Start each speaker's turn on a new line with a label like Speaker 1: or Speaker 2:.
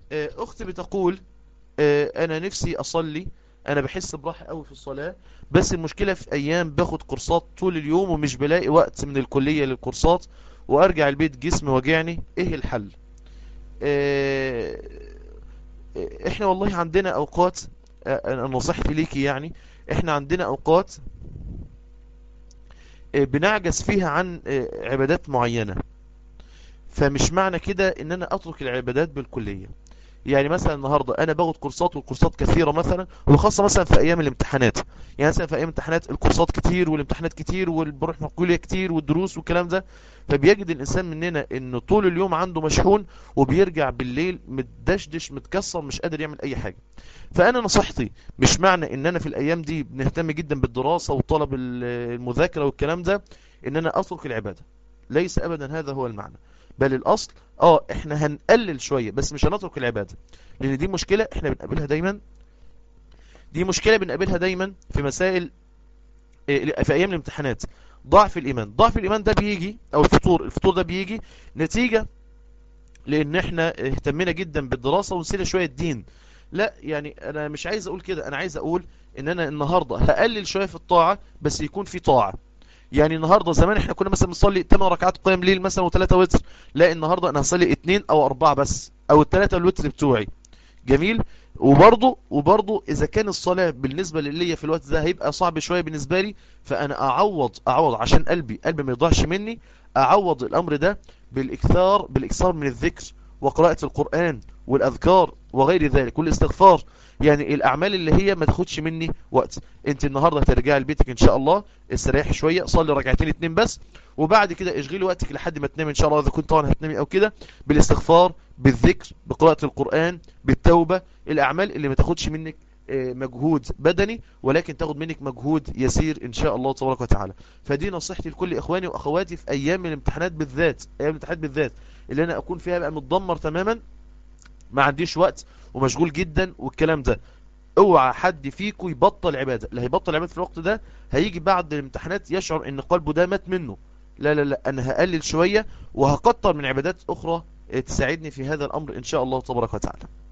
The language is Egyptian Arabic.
Speaker 1: آه، اختي بتقول آه، انا نفسي اصلي انا بحس براحة قوي في الصلاة بس المشكلة في ايام باخد كورسات طول اليوم ومش بلاقي وقت من الكلية للكورسات وارجع البيت جسمي واجعني ايه الحل آه، آه، احنا والله عندنا اوقات آه، انا نصيحتي ليكي يعني احنا عندنا اوقات آه، بنعجز فيها عن آه، عبادات معينة فمش معنى كده ان انا اترك العبادات بالكلية يعني مثلا النهاردة انا باخد كورسات والكورسات كثيرة مثلا وخاصة مثلا في ايام الامتحانات يعني مثلا في ايام الامتحانات الكورسات كتير والامتحانات كتير والبروح مقولية كتير والدروس والكلام ده فبيجد الانسان مننا ان طول اليوم عنده مشحون وبيرجع بالليل متدشدش متكسر مش قادر يعمل اي حاجة فانا نصيحتي مش معنى ان انا في الايام دي بنهتم جدا بالدراسة وطلب ال- المذاكرة والكلام ده ان انا اترك العبادة ليس ابدا هذا هو المعنى بل الاصل اه احنا هنقلل شوية بس مش هنترك العبادة لان دي مشكلة احنا بنقابلها دايما دي مشكلة بنقابلها دايما في مسائل إيه، في ايام الامتحانات ضعف الايمان ضعف الايمان ده بيجي او الفطور الفطور ده بيجي نتيجة لان احنا اهتمينا جدا بالدراسة ونسينا شوية الدين لا يعني انا مش عايز اقول كده انا عايز اقول ان انا النهاردة هقلل شوية في الطاعة بس يكون في طاعة يعني النهاردة زمان احنا كنا مثلا بنصلي 8 ركعات قيام ليل مثلا و3 وتر لا النهاردة انا هصلي 2 او 4 بس او الثلاثة الوتر بتوعي جميل وبرضه وبرضه اذا كان الصلاة بالنسبة للي في الوقت ده هيبقى صعب شوية بالنسبة لي فانا اعوض اعوض عشان قلبي قلبي ما يضيعش مني اعوض الامر ده بالاكثار بالاكثار من الذكر وقراءة القرآن والاذكار وغير ذلك والاستغفار يعني الاعمال اللي هي ما تاخدش مني وقت انت النهاردة هترجعي لبيتك ان شاء الله استريحي شوية صلي ركعتين اتنين بس وبعد كده اشغلي وقتك لحد ما تنامي ان شاء الله اذا كنت طبعا هتنامي او كده بالاستغفار بالذكر بقراءة القرآن بالتوبة الاعمال اللي ما تاخدش منك آه، مجهود بدني ولكن تاخد منك مجهود يسير ان شاء الله تبارك وتعالى فدي نصيحتي لكل اخواني واخواتي في ايام الامتحانات بالذات ايام الامتحانات بالذات اللي انا اكون فيها بقى متدمر تماما ما عنديش وقت ومشغول جدا والكلام ده اوعى حد فيكم يبطل عبادة اللي هيبطل عبادة في الوقت ده هيجي بعد الامتحانات يشعر ان قلبه ده مات منه لا لا لا انا هقلل شوية وهكتر من عبادات اخرى آه، تساعدني في هذا الامر ان شاء الله تبارك وتعالى